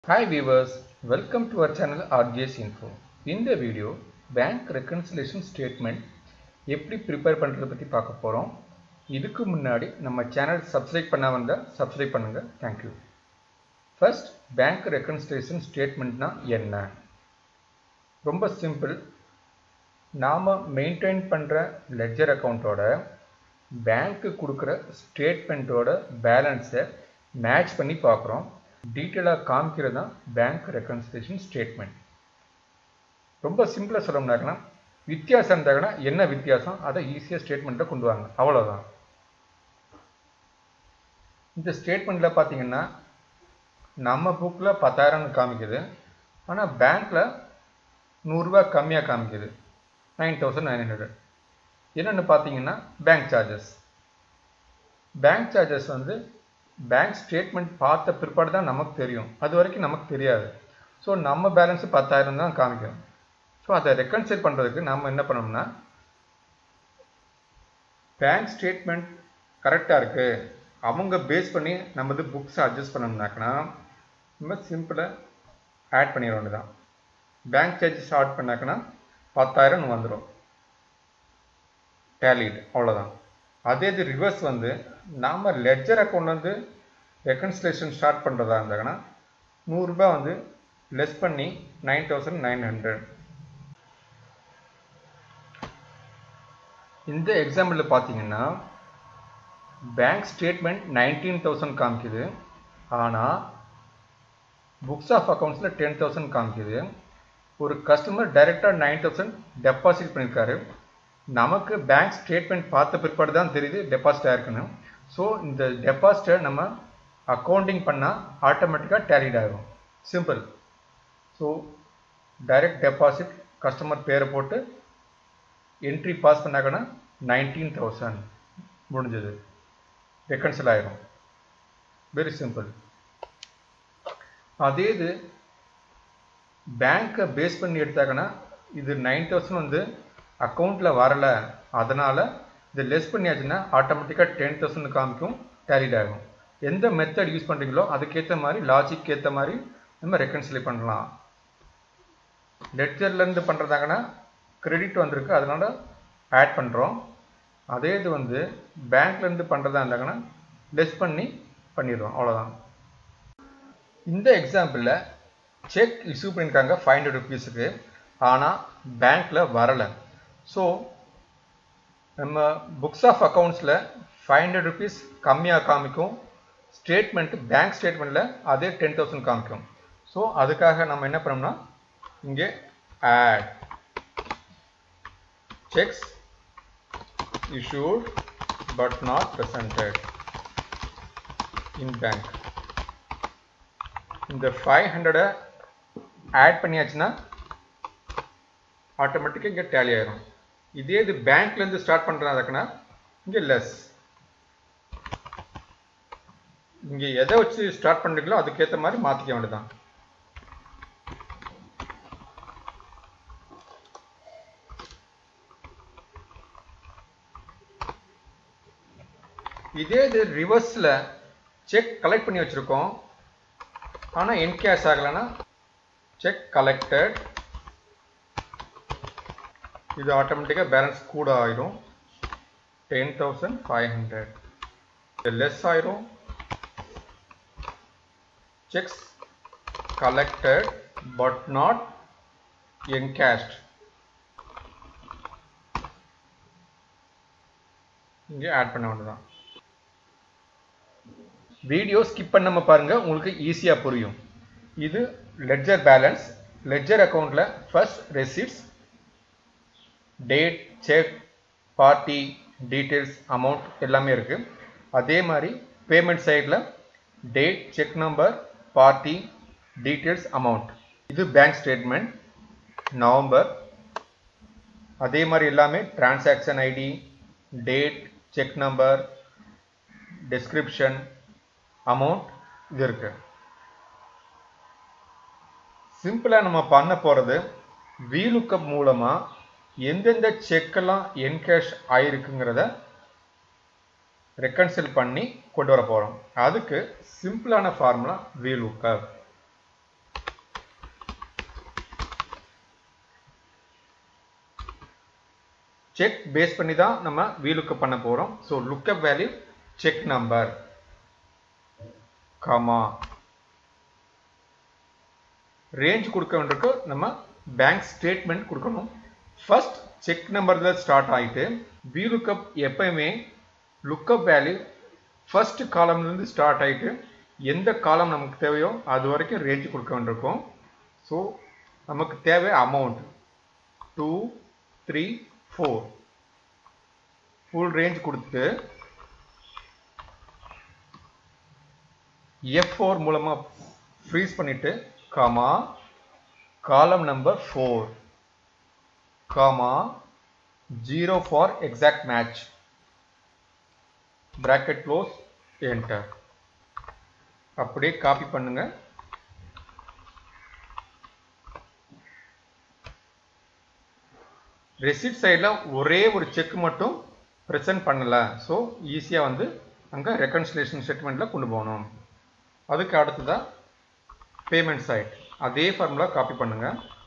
Hi viewers, welcome to our channel RGS Info. இந்த video bank reconciliation statement எப்படி prepare பண்ணுறதை பற்றி பார்க்க போகிறோம் இதுக்கு முன்னாடி நம்ம சேனல் சப்ஸ்கிரைப் பண்ண வந்தால் சப்ஸ்கிரைப் பண்ணுங்கள் தேங்க்யூ ஃபர்ஸ்ட் பேங்க் ரெக்கன்சிலேஷன் ஸ்டேட்மெண்ட்னா என்ன ரொம்ப சிம்பிள் நாம் மெயின்டைன் பண்ணுற லெட்ஜர் அக்கௌண்ட்டோட பேங்க்கு கொடுக்குற ஸ்டேட்மெண்ட்டோட பேலன்ஸை மேட்ச் பண்ணி பார்க்குறோம் டீட்டெயிலாக காமிக்கிறது தான் பேங்க் ரெக்கன்சிலேஷன் ஸ்டேட்மெண்ட் ரொம்ப சிம்பிளாக சொல்லணும்னாக்கா வித்தியாசம் இருந்தாங்கன்னா என்ன வித்தியாசம் அதை ஈஸியாக ஸ்டேட்மெண்ட்டை கொண்டு வாங்க அவ்வளோதான் இந்த ஸ்டேட்மெண்ட்டில் பார்த்தீங்கன்னா நம்ம புக்கில் பத்தாயிரம்னு காமிக்குது ஆனால் பேங்க்கில் நூறுரூவா கம்மியாக காமிக்குது நைன் தௌசண்ட் நைன் ஹண்ட்ரட் என்னென்னு பார்த்தீங்கன்னா பேங்க் சார்ஜஸ் பேங்க் சார்ஜஸ் வந்து பேங்க் ஸ்டேட்மெண்ட் பார்த்த பிற்பாடு தான் நமக்கு தெரியும் அது வரைக்கும் நமக்கு தெரியாது ஸோ நம்ம பேலன்ஸு பத்தாயிரம் தான் காமிக்கும் ஸோ அதை ரெக்கன்சைல் பண்ணுறதுக்கு நம்ம என்ன பண்ணோம்னா பேங்க் ஸ்டேட்மெண்ட் கரெக்டாக இருக்குது அவங்க பேஸ் பண்ணி நம்ம புக்ஸை அட்ஜஸ்ட் பண்ணோம்னாக்கனா நம்ம சிம்பிளாக ஆட் பண்ணிட வேண்டியதான் பேங்க் சார்ஜஸ் ஆட் பண்ணாக்கனா பத்தாயிரம் வந்துடும் டேலிட் அவ்வளோதான் அதே இது ரிவர்ஸ் வந்து நாம் லெட்ஜர் அக்கௌண்ட் வந்து ரெக்கன்சிலேஷன் ஸ்டார்ட் பண்ணுறதா இருந்தாங்கன்னா நூறுரூபா வந்து லெஸ் பண்ணி நைன் தௌசண்ட் நைன் ஹண்ட்ரட் இந்த எக்ஸாம்பிளில் பார்த்தீங்கன்னா பேங்க் ஸ்டேட்மெண்ட் நைன்டீன் தௌசண்ட் காமிக்குது ஆனால் புக்ஸ் ஆஃப் அக்கௌண்ட்ஸில் டென் தௌசண்ட் காமிக்குது ஒரு கஸ்டமர் டைரெக்டாக நைன் தௌசண்ட் டெபாசிட் பண்ணியிருக்காரு நமக்கு பேங்க் ஸ்டேட்மெண்ட் பார்த்த பிற்பாடு தான் தெரியுது டெபாசிட் ஆயிருக்குன்னு ஸோ இந்த டெபாசிட்டை நம்ம அக்கௌண்டிங் பண்ணால் ஆட்டோமேட்டிக்காக டேலிட் ஆகும் simple so direct deposit customer பேரை போட்டு என்ட்ரி பாஸ் பண்ணாக்கன்னா நைன்டீன் தௌசண்ட் முடிஞ்சது ரெக்கன்சில் ஆயிரும் வெரி சிம்பிள் அதே இது பேங்க்கை பேஸ் பண்ணி எடுத்தாங்கன்னா இது நைன் தௌசண்ட் வந்து அக்கௌண்ட்டில் வரலை அதனால் இது லெஸ் பண்ணியாச்சுன்னா ஆட்டோமேட்டிக்காக டென் தௌசண்ட் காமிக்கும் டேலிட் ஆகும் எந்த மெத்தட் யூஸ் பண்ணுறீங்களோ அதுக்கேற்ற மாதிரி லாஜிக் ஏற்ற மாதிரி நம்ம ரெக்கன்சிலே பண்ணலாம் லெட்ஜர்லேருந்து பண்ணுறதாங்கன்னா கிரெடிட் வந்திருக்கு அதனால் ஆட் பண்ணுறோம் அதே இது வந்து பேங்க்லேருந்து பண்ணுறதா இருந்தாங்கன்னா லெஸ் பண்ணி பண்ணிடுறோம் அவ்வளோதான் இந்த எக்ஸாம்பிளில் செக் இஷ்யூ பண்ணியிருக்காங்க ஃபைவ் ஹண்ட்ரட் ருபீஸுக்கு ஆனால் பேங்க்கில் வரலை ஸோ நம்ம புக்ஸ் ஆஃப் அக்கௌண்ட்ஸில் ஃபைவ் ஹண்ட்ரட் ருபீஸ் கம்மியாக காமிக்கும் ஸ்டேட்மெண்ட் பேங்க் ஸ்டேட்மெண்ட்டில் அதே டென் தௌசண்ட் காமிக்கும் ஸோ அதுக்காக நம்ம என்ன பண்ணோம்னா இங்கே add cheques issued but not presented in bank இந்த ஃபைவ் ஹண்ட்ரடை ஆட் பண்ணியாச்சுன்னா ஆட்டோமேட்டிக்காக இங்கே டேலி ஆயிரும் இதே இது பேங்க்லேருந்து ஸ்டார்ட் பண்ணுறதுக்குன்னா இங்கே லெஸ் இங்கே எதை வச்சு ஸ்டார்ட் பண்ணுறீங்களோ அதுக்கேற்ற மாதிரி மாற்றிக்க வேண்டியதான் இதே இது ரிவர்ஸில் செக் கலெக்ட் பண்ணி வச்சுருக்கோம் ஆனால் என்கேஷ் ஆகலைன்னா செக் கலெக்டட் இது ஆட்டோமேட்டிக்காக பேலன்ஸ் கூட ஆயிரும் டென் தௌசண்ட் ஃபைவ் ஹண்ட்ரட் இது லெஸ் ஆயிரும் cheques collected but not encashed இங்கே ஆட் பண்ண வேண்டியதான் வீடியோ ஸ்கிப் பண்ணாமல் பாருங்கள் உங்களுக்கு ஈஸியாக புரியும் இது லெட்ஜர் பேலன்ஸ் லெட்ஜர் அக்கௌண்ட்டில் first receipts date cheque party details amount எல்லாமே இருக்குது அதே மாதிரி பேமெண்ட் சைடில் date cheque number party details amount இது பேங்க் ஸ்டேட்மெண்ட் நவம்பர் அதே மாதிரி எல்லாமே transaction ID date cheque number description amount இது இருக்கு சிம்பிளாக நம்ம பண்ண போகிறது வீலுக்கப் மூலமாக எந்தெந்த செக்கெல்லாம் என்கேஷ் ஆயிருக்குங்கிறத ரெக்கன்சில் பண்ணி கொண்டு வர போகிறோம் அதுக்கு சிம்பிளான ஃபார்முலா வீலுக்கப் செக் பேஸ் பண்ணி தான் நம்ம வீலுக்கப் பண்ண போகிறோம் so lookup value cheque number comma range கொடுக்க வேண்டியிருக்கு நம்ம பேங்க் ஸ்டேட்மெண்ட் கொடுக்கணும் ஃபர்ஸ்ட் செக் நம்பரில் ஸ்டார்ட் ஆகிட்டு வீலுக்கப் எப்பயுமே லுக்கப் வேல்யூ ஃபர்ஸ்ட் காலம்லேருந்து ஸ்டார்ட் ஆகிட்டு எந்த காலம் நமக்கு தேவையோ அது வரைக்கும் ரேஞ்ச் கொடுக்க வேண்டியிருக்கும் ஸோ நமக்கு தேவை amount two three four full range கொடுத்து எஃப் ஃபோர் மூலமாக ஃப்ரீஸ் பண்ணிவிட்டு comma column number four comma zero for exact match bracket close enter அப்படியே காப்பி பண்ணுங்க ரெசிப்ட் சைடில் ஒரே ஒரு செக் மட்டும் ப்ரெசென்ட் பண்ணல ஸோ ஈஸியாக வந்து அங்கே ரெக்கன்சிலேஷன் ஸ்டேட்மெண்ட்டில் கொண்டு போகணும் அதுக்கு அடுத்ததாக பேமெண்ட் சைட் அதே ஃபார்முலா காப்பி பண்ணுங்க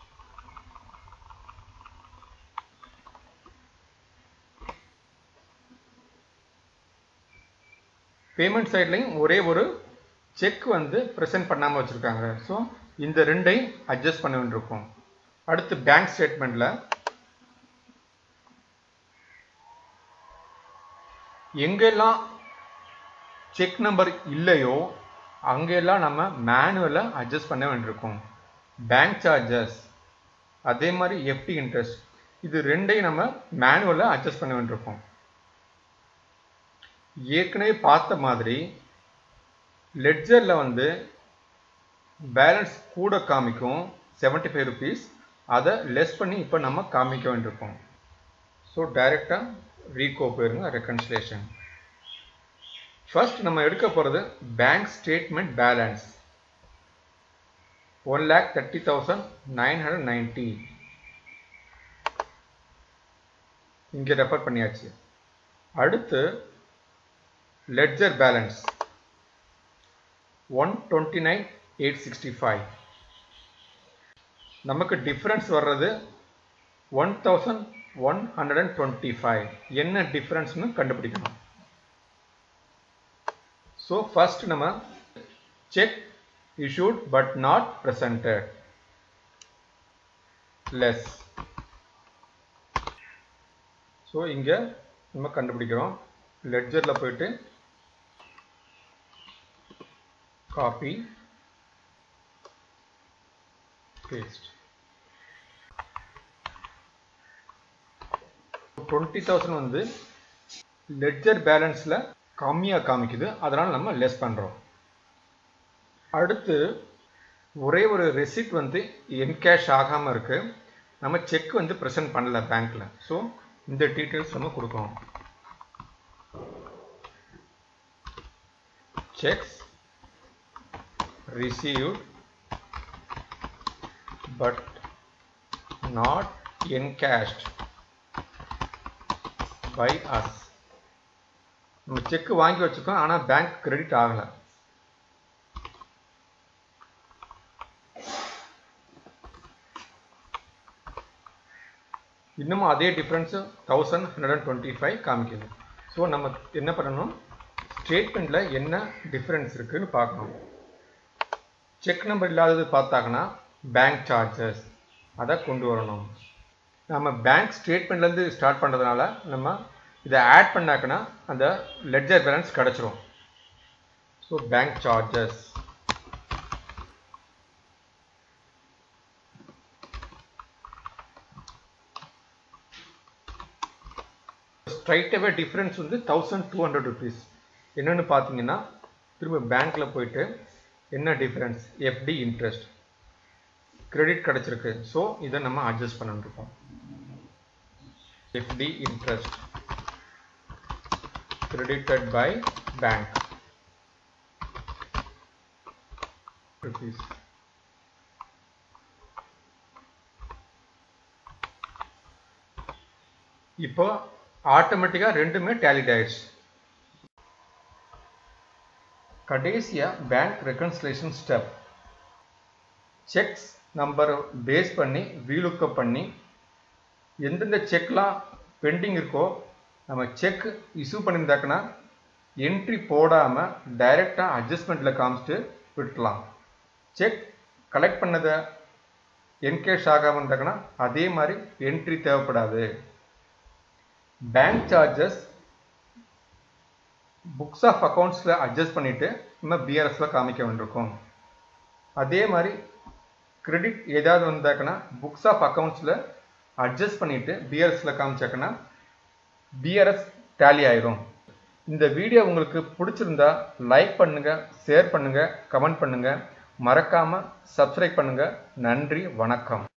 பேமெண்ட் சைட்லையும் ஒரே ஒரு செக் வந்து ப்ரெசென்ட் பண்ணாமல் வச்சுருக்காங்க ஸோ இந்த ரெண்டையும் அட்ஜஸ்ட் பண்ண வேண்டியிருக்கும் அடுத்து பேங்க் ஸ்டேட்மெண்ட்டில் எங்கெல்லாம் செக் நம்பர் இல்லையோ அங்கெல்லாம் நம்ம மேனுவலாக அட்ஜஸ்ட் பண்ண வேண்டியிருக்கும் பேங்க் சார்ஜஸ் அதே மாதிரி எஃப்டி இன்ட்ரெஸ்ட் இது ரெண்டையும் நம்ம மேனுவலாக அட்ஜஸ்ட் பண்ண வேண்டியிருக்கும் ஏற்கனவே பார்த்த மாதிரி லெட்ஜரில் வந்து பேலன்ஸ் கூட காமிக்கும் செவன்ட்டி ஃபைவ் ருபீஸ் அதை லெஸ் பண்ணி இப்போ நம்ம காமிக்க வேண்டியிருக்கோம் ஸோ டைரெக்டாக ரீகோ போயிருங்க ரெக்கன்சிலேஷன் ஃபர்ஸ்ட் நம்ம எடுக்க போகிறது bank statement balance one lakh thirty thousand nine hundred ninety இங்கே ரெஃபர் பண்ணியாச்சு அடுத்து ledger balance one twenty nine eight sixty five நமக்கு டிஃப்ரென்ஸ் வர்றது one thousand one hundred and twenty five என்ன டிஃப்ரென்ஸ்னு கண்டுபிடிக்கணும் ஸோ ஃபர்ஸ்ட் நம்ம cheque issued but not presented less so இங்கே நம்ம கண்டுபிடிக்கிறோம் லெட்ஜரில் போயிட்டு காப்பி பேஸ்ட் டுவெண்ட்டி தௌசண்ட் வந்து லெட்ஜர் பேலன்ஸில் கம்மியாக காமிக்குது அதனால் நம்ம லெஸ் பண்ணுறோம் அடுத்து ஒரே ஒரு ரெசிப்ட் வந்து என்கேஷ் ஆகாமல் இருக்குது நம்ம செக் வந்து ப்ரெசென்ட் பண்ணல பேங்க்கில் ஸோ இந்த டீட்டெயில்ஸ் நம்ம கொடுக்கணும் cheques received but not encashed by us நம்ம செக் வாங்கி வச்சுக்கோம் ஆனால் பேங்க் கிரெடிட் ஆகலை இன்னமும் அதே difference thousand hundred and twenty five காமிக்குது ஸோ நம்ம என்ன பண்ணணும் ஸ்டேட்மெண்ட்டில் என்ன டிஃப்ரென்ஸ் இருக்குதுன்னு பார்க்கணும் செக் நம்பர் இல்லாதது பார்த்தாங்கன்னா பேங்க் சார்ஜஸ் அதை கொண்டு வரணும் நம்ம பேங்க் ஸ்டேட்மெண்ட்லேருந்து ஸ்டார்ட் பண்ணுறதுனால நம்ம இதை ஆட் பண்ணாக்கன்னா அந்த லெட்ஜர் பேலன்ஸ் கிடச்சிரும் ஸோ பேங்க் சார்ஜஸ் ஸ்ட்ரைட்டாகவே டிஃப்ரென்ஸ் வந்து தௌசண்ட் டூ ஹண்ட்ரட் ருபீஸ் என்னென்னு பார்த்தீங்கன்னா திரும்ப பேங்க்கில் போயிட்டு என்ன டிஃப்ரென்ஸ் எஃப்டி இன்ட்ரெஸ்ட் கிரெடிட் கிடச்சிருக்கு ஸோ இதை நம்ம அட்ஜஸ்ட் பண்ணிருக்கோம் FD interest credited by bank rupees இப்போ ஆட்டோமேட்டிக்காக ரெண்டுமே டேலிட் ஆயிடுச்சு கடைசியாக பேங்க் ரெக்கன்சிலேஷன் ஸ்டெப் செக்ஸ் நம்பரை பேஸ் பண்ணி ரீலுக்கப் பண்ணி எந்தெந்த செக்லாம் பெண்டிங் இருக்கோ நம்ம செக் இஷ்யூ பண்ணியிருந்தாக்குன்னா என்ட்ரி போடாமல் டைரெக்டாக அட்ஜஸ்ட்மெண்ட்டில் காமிச்சிட்டு விட்டுலாம் செக் கலெக்ட் பண்ணதை என்கேஷ் ஆகாமல் இருந்தாங்கன்னா அதே மாதிரி என்ட்ரி தேவைப்படாது பேங்க் சார்ஜஸ் புக்ஸ் ஆஃப் அக்கௌண்ட்ஸில் அட்ஜஸ்ட் பண்ணிவிட்டு நம்ம பிஆர்எஸில் காமிக்க வேண்டியிருக்கும் அதே மாதிரி கிரெடிட் ஏதாவது வந்தாக்குன்னா புக்ஸ் ஆஃப் அக்கௌண்ட்ஸில் அட்ஜஸ்ட் பண்ணிவிட்டு பிஆர்எஸில் காமிச்சாக்குன்னா பிஆர்எஸ் டேலி ஆயிரும் இந்த வீடியோ உங்களுக்கு பிடிச்சிருந்தா லைக் பண்ணுங்கள் ஷேர் பண்ணுங்கள் கமெண்ட் பண்ணுங்கள் மறக்காமல் சப்ஸ்கிரைப் பண்ணுங்கள் நன்றி வணக்கம்